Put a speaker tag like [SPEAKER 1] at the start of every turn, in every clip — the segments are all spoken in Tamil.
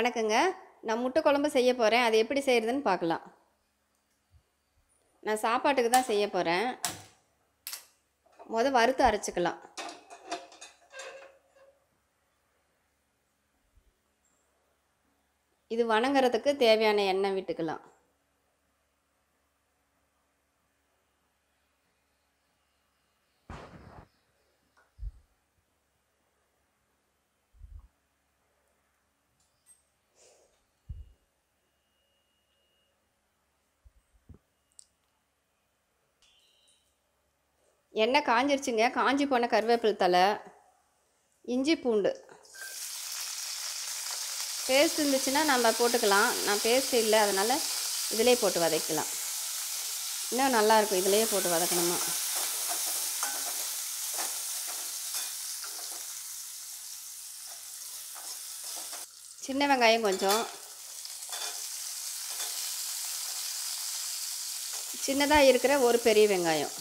[SPEAKER 1] வணக்கங்க நான் முட்டை குழம்பு செய்ய போகிறேன் அது எப்படி செய்கிறதுன்னு பார்க்கலாம் நான் சாப்பாட்டுக்கு தான் செய்ய போகிறேன் முத வறுத்து அரைச்சிக்கலாம் இது வணங்குறதுக்கு தேவையான எண்ணெய் விட்டுக்கலாம் எண்ணெய் காஞ்சிருச்சுங்க காஞ்சி போன கருவேப்பிலை தலை இஞ்சி பூண்டு பேஸ்ட் இருந்துச்சுன்னா நம்ம போட்டுக்கலாம் நான் பேஸ்ட் இல்லை அதனால் இதிலே போட்டு வதக்கலாம் இன்னும் நல்லாயிருக்கும் இதிலேயே போட்டு வதக்கணுமா சின்ன வெங்காயம் கொஞ்சம் சின்னதாக இருக்கிற ஒரு பெரிய வெங்காயம்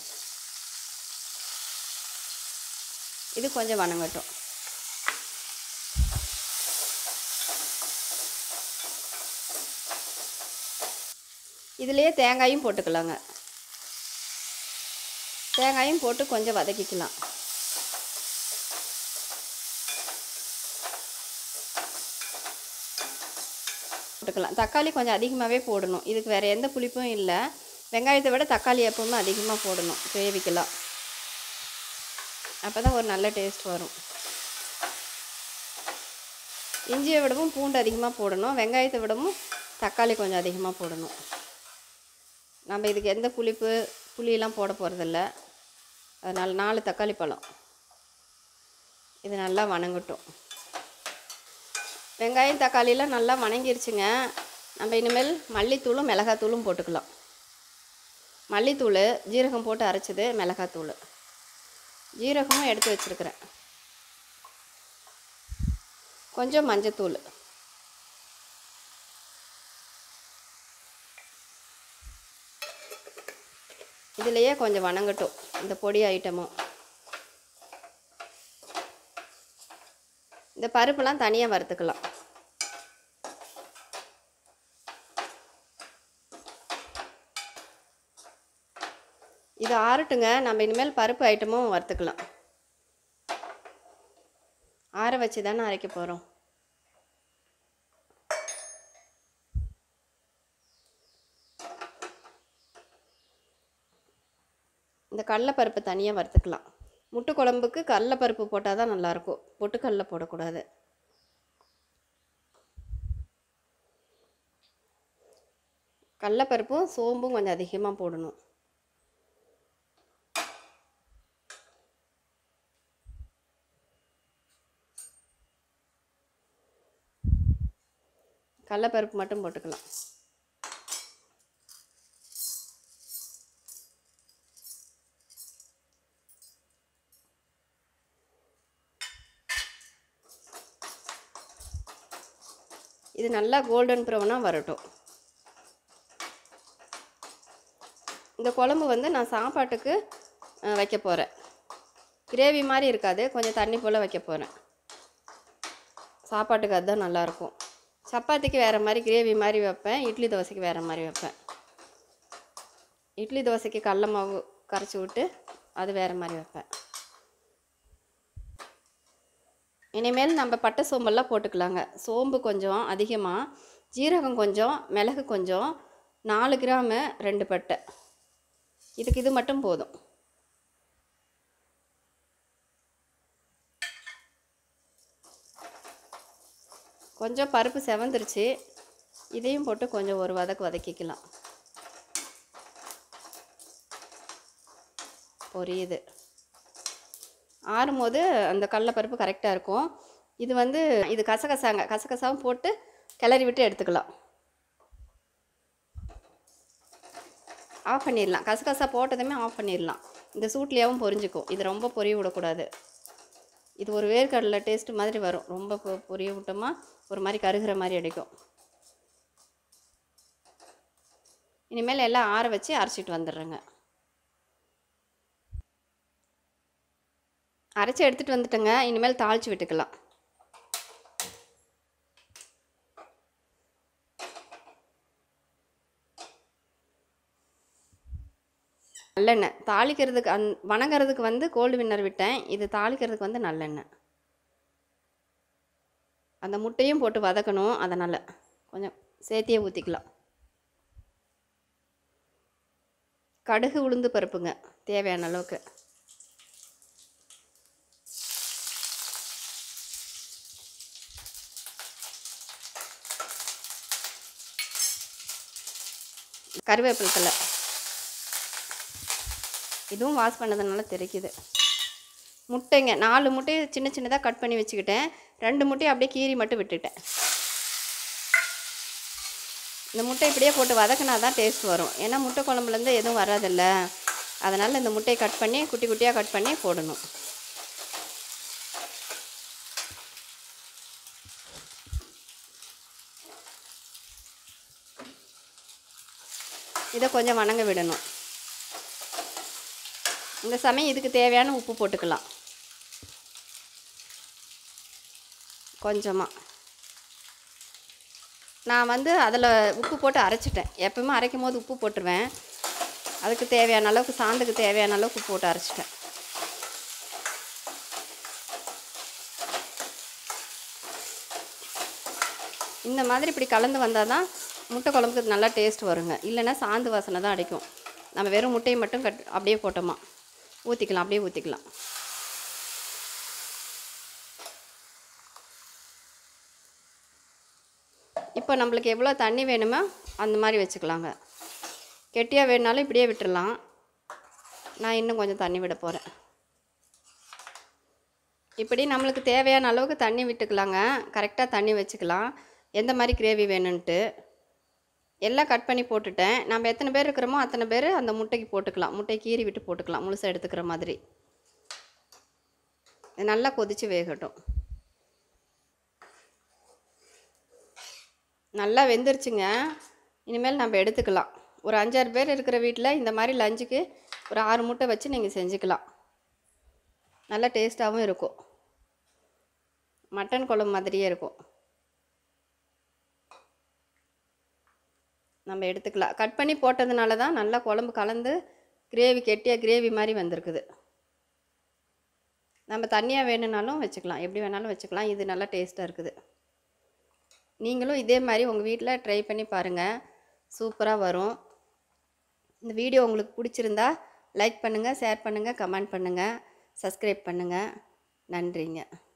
[SPEAKER 1] இது கொஞ்சம் வணங்கட்டும் இதுலேயே தேங்காயும் போட்டுக்கலாங்க தேங்காயும் போட்டு கொஞ்சம் வதக்கிக்கலாம் போட்டுக்கலாம் தக்காளி கொஞ்சம் அதிகமாகவே போடணும் இதுக்கு வேறு எந்த புளிப்பும் இல்லை வெங்காயத்தை விட தக்காளி எப்பவுமே அதிகமாக போடணும் வேவிக்கலாம் அப்போ தான் ஒரு நல்ல டேஸ்ட் வரும் இஞ்சியை விடவும் பூண்டு அதிகமாக போடணும் வெங்காயத்தை விடவும் தக்காளி கொஞ்சம் அதிகமாக போடணும் நம்ம இதுக்கு எந்த புளிப்பு புளியெல்லாம் போட போகிறதில்ல அதனால் நாலு தக்காளி பழம் இது நல்லா வணங்கட்டும் வெங்காயம் தக்காளியெலாம் நல்லா வணங்கிருச்சுங்க நம்ம இனிமேல் மல்லித்தூளும் மிளகாத்தூளும் போட்டுக்கலாம் மல்லித்தூள் ஜீரகம் போட்டு அரைச்சது மிளகாத்தூள் ஜீரகமும் எடுத்து வச்சுருக்கிறேன் கொஞ்சம் மஞ்சத்தூள் இதுலேயே கொஞ்சம் வணங்கட்டும் இந்த பொடி ஐட்டமும் இந்த பருப்புலாம் தனியாக வறுத்துக்கலாம் இது ஆறட்டுங்க நம்ம இனிமேல் பருப்பு ஐட்டமும் வறுத்துக்கலாம் ஆற வச்சு தானே அரைக்க போகிறோம் இந்த கடலைப்பருப்பு தனியாக வறுத்துக்கலாம் முட்டை குழம்புக்கு கடலைப்பருப்பு போட்டால் தான் நல்லாயிருக்கும் பொட்டுக்கடல போடக்கூடாது கடலைப்பருப்பும் சோம்பும் கொஞ்சம் அதிகமாக போடணும் கடலைப்பருப்பு மட்டும் போட்டுக்கலாம் இது நல்லா கோல்டன் ப்ரௌனாக வரட்டும் இந்த குழம்பு வந்து நான் சாப்பாட்டுக்கு அஹ், வைக்க போகிறேன் கிரேவி மாதிரி இருக்காது கொஞ்சம் தண்ணி போல் வைக்க போகிறேன் சாப்பாட்டுக்கு அதுதான் நல்லாயிருக்கும் சப்பாத்திக்கு வேறு மாதிரி கிரேவி மாதிரி வைப்பேன் இட்லி தோசைக்கு வேறு மாதிரி வைப்பேன் இட்லி தோசைக்கு கடல மாவு கரைச்சி விட்டு அது வேறு மாதிரி வைப்பேன் இனிமேல் நம்ம பட்டை சோம்பெல்லாம் போட்டுக்கலாங்க சோம்பு கொஞ்சம் அதிகமாக ஜீரகம் கொஞ்சம் மிளகு கொஞ்சம் நாலு கிராமு ரெண்டு பட்டை இதுக்கு இது மட்டும் போதும் கொஞ்சம் பருப்பு செவந்துருச்சு இதையும் போட்டு கொஞ்சம் ஒரு வதக்கு வதக்கிக்கலாம் பொரியுது ஆறும்போது அந்த கடலப்பருப்பு கரெக்டாக இருக்கும் இது வந்து இது கசகசாங்க கசகசாவும் போட்டு கிளறி விட்டு எடுத்துக்கலாம் ஆஃப் பண்ணிடலாம் கசகசா போட்டதுமே ஆஃப் பண்ணிடலாம் இந்த சூட்லேயாவும் பொரிஞ்சுக்கும் இது ரொம்ப பொரிய விடக்கூடாது இது ஒரு வேர்க்கடலை டேஸ்ட் மாதிரி வரும் ரொம்ப பொ- பொரிய விட்டோமா ஒரு மாதிரி கருகிற மாதிரி அடிக்கும் இனிமேல் எல்லாம் ஆற வச்சு அரைச்சிட்டு வந்துடுறேங்க அரைச்சி எடுத்துகிட்டு வந்துட்டேங்க இனிமேல் தாளித்து விட்டுக்கலாம் நல்லெண்ணெய் தாளிக்கிறதுக்கு அந் வணங்குறதுக்கு வந்து கோல்டு வின்னர் விட்டேன் இது தாளிக்கிறதுக்கு வந்து நல்லெண்ணெய் அந்த முட்டையும் போட்டு வதக்கணும் அதனால் கொஞ்சம் சேர்த்தியே ஊற்றிக்கலாம் கடுகு உளுந்து பருப்புங்க தேவையான அளவுக்கு கருவேப்பிலை தழை இதுவும் வாஷ் பண்ணதுனால தெரிக்குது முட்டைங்க நாலு முட்டையை சின்ன சின்னதாக கட் பண்ணி வச்சுக்கிட்டேன் ரெண்டு முட்டையை அப்படியே கீறி மட்டும் விட்டுட்டேன் இந்த முட்டை இப்படியே போட்டு வதக்கினா தான் டேஸ்ட் வரும் ஏன்னா முட்டை குழம்புலேருந்து எதுவும் வராதில்ல அதனால் இந்த முட்டையை கட் பண்ணி குட்டி குட்டியாக கட் பண்ணி போடணும் இதை கொஞ்சம் வணங்க விடணும் இந்த சமயம் இதுக்கு தேவையான உப்பு போட்டுக்கலாம் கொஞ்சமாக நான் வந்து அதில் உப்பு போட்டு அரைச்சிட்டேன் எப்பவுமே அரைக்கும் போது உப்பு போட்டுருவேன் அதுக்கு தேவையான அளவுக்கு சாந்துக்கு தேவையான அளவுக்கு போட்டு அரைச்சிட்டேன் இந்த மாதிரி இப்படி கலந்து வந்தால் தான் முட்டை குழம்புக்கு நல்லா டேஸ்ட் வருங்க இல்லைன்னா சாந்து வாசனை தான் அடிக்கும் நம்ம வெறும் முட்டையை மட்டும் கட் அப்படியே போட்டோமா ஊற்றிக்கலாம் அப்படியே ஊற்றிக்கலாம் இப்போ நம்மளுக்கு எவ்வளோ தண்ணி வேணுமோ அந்த மாதிரி வச்சுக்கலாங்க கெட்டியாக வேணுனாலும் இப்படியே விட்டுறலாம் நான் இன்னும் கொஞ்சம் தண்ணி விட போகிறேன் இப்படி நம்மளுக்கு தேவையான அளவுக்கு தண்ணி விட்டுக்கலாங்க கரெக்டாக தண்ணி வச்சுக்கலாம் எந்த மாதிரி கிரேவி வேணும்ன்ட்டு எல்லாம் கட் பண்ணி போட்டுட்டேன் நம்ம எத்தனை பேர் இருக்கிறோமோ அத்தனை பேர் அந்த முட்டைக்கு போட்டுக்கலாம் முட்டை கீறி விட்டு போட்டுக்கலாம் முழுசாக எடுத்துக்கிற மாதிரி இது நல்லா கொதித்து வேகட்டும் நல்லா வெந்துருச்சுங்க இனிமேல் நம்ம எடுத்துக்கலாம் ஒரு அஞ்சாறு பேர் இருக்கிற வீட்டில் இந்த மாதிரி லஞ்சுக்கு ஒரு ஆறு முட்டை வச்சு நீங்கள் செஞ்சுக்கலாம் நல்லா டேஸ்ட்டாகவும் இருக்கும் மட்டன் குழம்பு மாதிரியே இருக்கும் நம்ம எடுத்துக்கலாம் கட் பண்ணி போட்டதுனால தான் நல்லா குழம்பு கலந்து கிரேவி கெட்டியாக கிரேவி மாதிரி வந்திருக்குது நம்ம தண்ணியாக வேணும்னாலும் வச்சுக்கலாம் எப்படி வேணாலும் வச்சுக்கலாம் இது நல்லா டேஸ்ட்டாக இருக்குது நீங்களும் இதே மாதிரி உங்கள் வீட்டில் ட்ரை பண்ணி பாருங்கள் சூப்பராக வரும் இந்த வீடியோ உங்களுக்கு பிடிச்சிருந்தா லைக் பண்ணுங்கள் ஷேர் பண்ணுங்கள் கமெண்ட் பண்ணுங்கள் சப்ஸ்கிரைப் பண்ணுங்கள் நன்றிங்க